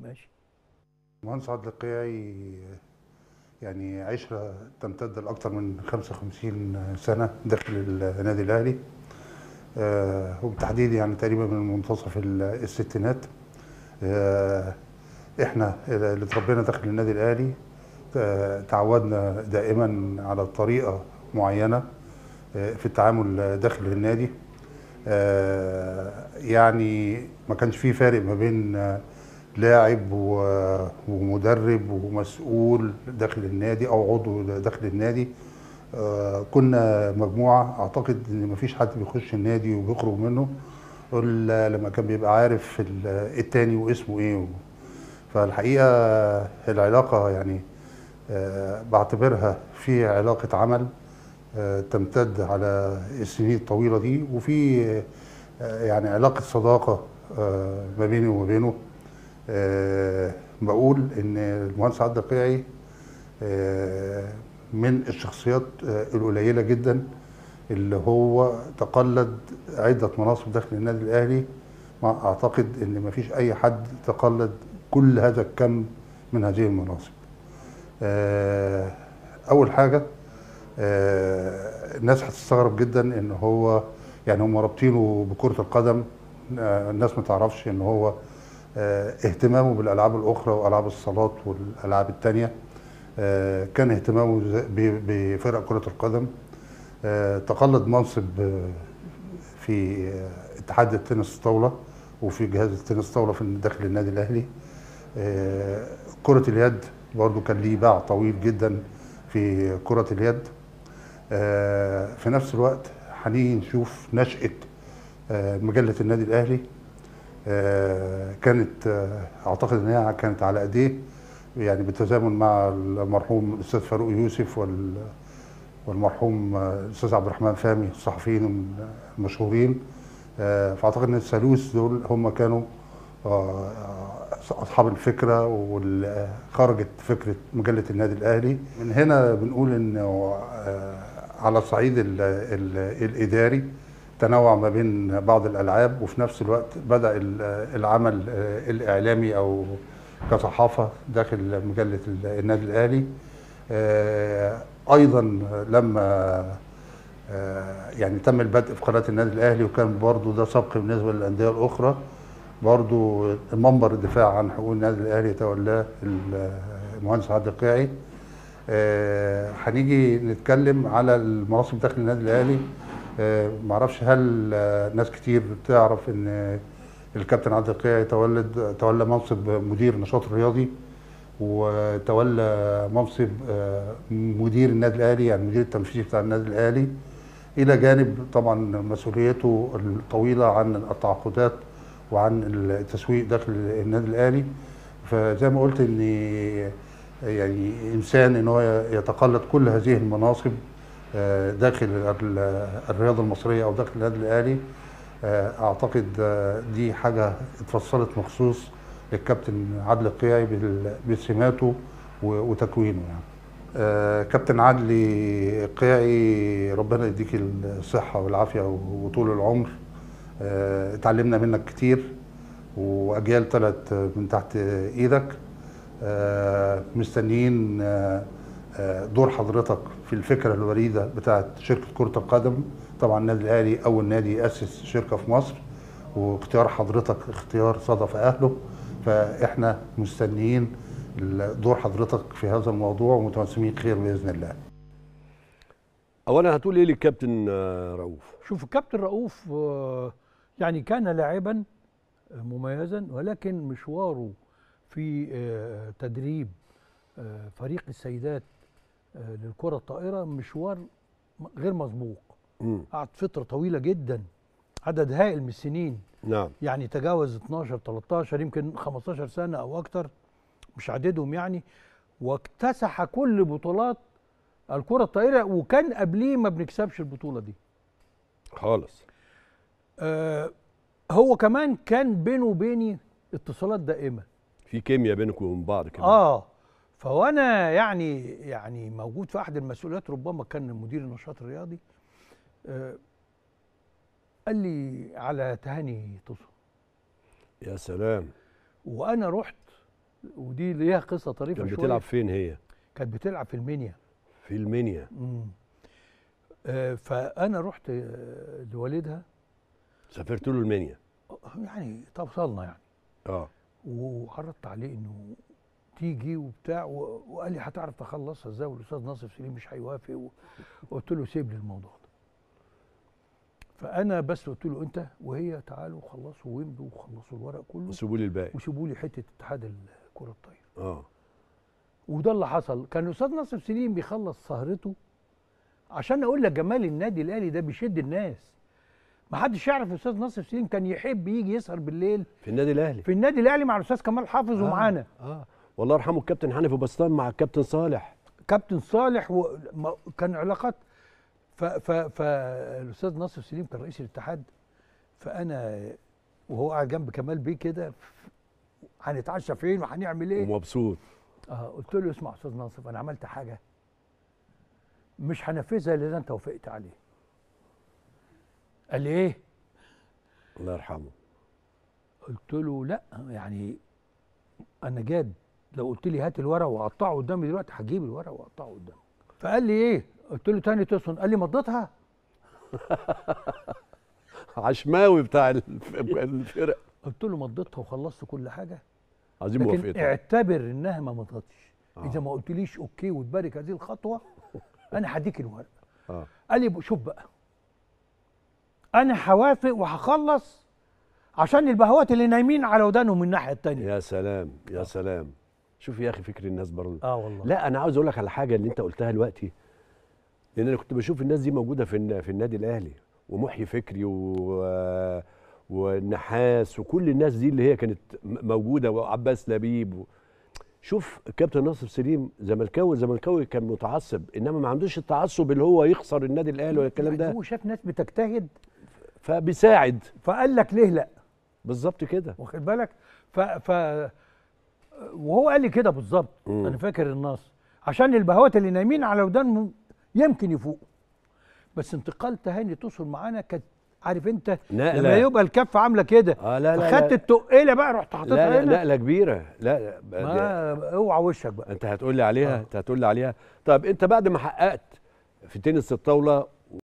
ماشي مهندس عادل القيعي يعني عشرة تمتد لأكثر من 55 سنة داخل النادي الأهلي آه، وبالتحديد يعني تقريبا من منتصف ال- الستينات آه، احنا اللي اتربينا داخل النادي الأهلي آه، تعودنا دائما على طريقة معينة آه، في التعامل داخل النادي آه، يعني ما كانش فيه فارق ما بين آه، لاعب و- ومدرب ومسؤول داخل النادي او عضو داخل النادي آه، كنا مجموعه اعتقد ان مفيش حد بيخش النادي وبيخرج منه الا لما كان بيبقى عارف ال- التاني واسمه ايه فالحقيقه العلاقه يعني آه، بعتبرها في علاقه عمل آه، تمتد على السنين الطويله دي وفي آه، يعني علاقه صداقه آه، ما بيني وما بينه آه، بقول ان المهندس عبد القيعي آه، من الشخصيات آه، القليله جدا اللي هو تقلد عده مناصب داخل النادي الاهلي ما اعتقد ان ما فيش اي حد تقلد كل هذا الكم من هذه المناصب آه، اول حاجه آه، الناس هتستغرب جدا ان هو يعني هم رابطينه بكره القدم آه، الناس ما تعرفش ان هو آه، اهتمامه بالالعاب الاخرى والعاب الصالات والالعاب التانية آه، كان اهتمامه ز- ب- بفرق كره القدم آه، تقلد منصب آه، في آه، اتحاد التنس الطاوله وفي جهاز التنس الطاوله في داخل النادي الاهلي آه، كره اليد برضو كان ليه باع طويل جدا في كره اليد آه، في نفس الوقت هنيجي نشوف نشأة آه، مجلة النادي الأهلي آه، كانت آه، أعتقد إن هي كانت على أيديه يعني بالتزامن مع المرحوم الأستاذ فاروق يوسف وال والمرحوم آه، الأستاذ عبد الرحمن فهمي الصحفيين المشهورين آه، فأعتقد إن الثالوث دول هم كانوا آه، أصحاب الفكرة واللي خرجت فكرة مجلة النادي الأهلي من هنا بنقول إنه آه، على الصعيد ال ال الإداري تنوع ما بين بعض الألعاب وفي نفس الوقت بدأ ال- العمل آه، الإعلامي أو كصحافة داخل مجلة ال- النادي الأهلي آه، أيضا لما آه، يعني تم البدء في قناة النادي الأهلي وكان برضو ده سبق بالنسبة للأندية الأخرى برضو منبر الدفاع عن حقوق النادي الأهلي تولاه المهندس عادل القيعي آه، هنيجي نتكلم على المناصب داخل النادي الأهلي آه، معرفش هل آه، ناس كتير تعرف إن الكابتن عادل القيعي تولد تولى منصب مدير النشاط الرياضي وتولى منصب آه، مدير النادي الاهلي يعني مدير التنفيذي بتاع النادي الاهلي الى جانب طبعا مسؤوليته الطويله عن التعاقدات وعن التسويق داخل النادي الاهلي فزي ما قلت ان يعني انسان ان هو يتقلد كل هذه المناصب آه، داخل ال- الرياضه المصريه او داخل النادي الاهلي آه، اعتقد آه، دي حاجه اتفصلت مخصوص للكابتن عادل القيعي بال- بسماته و- وتكوينه يعني. آه، كابتن عدلي القيعي ربنا يديك الصحة والعافية وطول العمر آه، اتعلمنا منك كتير وأجيال طلعت من تحت إيدك آه، مستنيين آه، آه، دور حضرتك في الفكرة الوريدة بتاعت شركة كرة القدم طبعا النادي الأهلي أول نادي يأسس شركة في مصر واختيار حضرتك اختيار صدف أهله فإحنا مستنيين دور حضرتك في هذا الموضوع ومتوسمين خير بإذن الله اولا هتقول ايه للكابتن آه، رؤوف شوف الكابتن رؤوف آه، يعني كان لاعبا آه، مميزا ولكن مشواره في آه، تدريب آه، فريق السيدات آه، للكرة الطائرة مشوار م- غير مسبوق مم. قعد فترة طويلة جدا عدد هائل من السنين نعم يعني تجاوز 12 13 يمكن 15 سنة أو أكتر مش عددهم يعني واكتسح كل بطولات الكرة الطائرة وكان قبليه ما بنكسبش البطولة دي خالص آه هو كمان كان بينه وبيني اتصالات دائمة في كيمياء بينكم وبين بعض كمان اه فوانا يعني يعني موجود في احد المسؤوليات ربما كان مدير النشاط الرياضي آه قال لي على تهاني تصل يا سلام وانا رحت ودي ليها قصه طريفه كانت شويه بتلعب فين هي كانت بتلعب في المنيا في المنيا مم. آه، فانا رحت آه، لوالدها سافرت له المنيا يعني توصلنا يعني اه وعرضت عليه انه تيجي وبتاع و- وقال لي هتعرف تخلصها ازاي والاستاذ ناصر سليم مش هيوافق و- وقلت له سيب لي الموضوع ده فانا بس قلت له انت وهي تعالوا خلصوا وامضوا وخلصوا الورق كله وسيبوا لي الباقي وسيبوا لي حته اتحاد الكره الطايره اه وده اللي حصل كان الاستاذ ناصر سليم بيخلص سهرته عشان اقول لك جمال النادي الاهلي ده بيشد الناس ما حدش يعرف الاستاذ ناصر سليم كان يحب يجي يسهر بالليل في النادي الاهلي في النادي الاهلي مع الاستاذ كمال حافظ ومعانا اه والله يرحمه الكابتن حنفي بسطام مع الكابتن صالح كابتن صالح وكان كان علاقات ف- ف- فالاستاذ ناصر سليم كان رئيس الاتحاد فانا وهو قاعد جنب كمال بيه كده ف- هنتعشى فين وهنعمل ايه ومبسوط اه قلت له اسمع يا استاذ ناصر انا عملت حاجه مش هنفذها الا اذا انت وافقت عليه قال لي ايه الله يرحمه قلت له لا يعني انا جاد لو قلت لي هات الورق وقطعه قدامي دلوقتي هجيب الورق واقطعه قدامي فقال لي ايه قلت له تاني تصن قال لي مضيتها عشماوي بتاع الف- الفرق قلت له مضيتها وخلصت كل حاجه عظيم لكن موافقتها اعتبر انها ما مضتش آه. اذا ما قلتليش اوكي وتبارك هذه الخطوه انا هديك الورق اه قال لي شوف بقى انا هوافق وهخلص عشان البهوات اللي نايمين على ودانهم من الناحيه التانية يا سلام يا سلام شوف يا اخي فكر الناس برضه اه والله لا انا عاوز اقول لك على حاجه اللي انت قلتها دلوقتي لان انا كنت بشوف الناس دي موجوده في الن- في النادي الاهلي ومحيي فكري و والنحاس وكل الناس دي اللي هي كانت م- موجوده وعباس لبيب و... شوف الكابتن ناصر سليم زملكاوي زملكاوي كان متعصب انما ما عندوش التعصب اللي هو يخسر النادي الاهلي ولا الكلام يعني ده هو شاف ناس بتجتهد فبيساعد فقال لك ليه لا بالظبط كده واخد بالك ف ف وهو قال لي كده بالظبط مم. انا فاكر النص عشان البهوات اللي نايمين على ودانهم يمكن يفوقوا بس انتقال تهاني توصل معانا كانت عارف انت نقلة. لما يبقى الكفه عامله كده اه لا لا فخدت لا التقيله بقى رحت لا, حاططها لا هنا نقله كبيره لا, لا ب- ما اوعى وشك بقى انت هتقول لي عليها آه. انت هتقول لي عليها طب انت بعد ما حققت في تنس الطاوله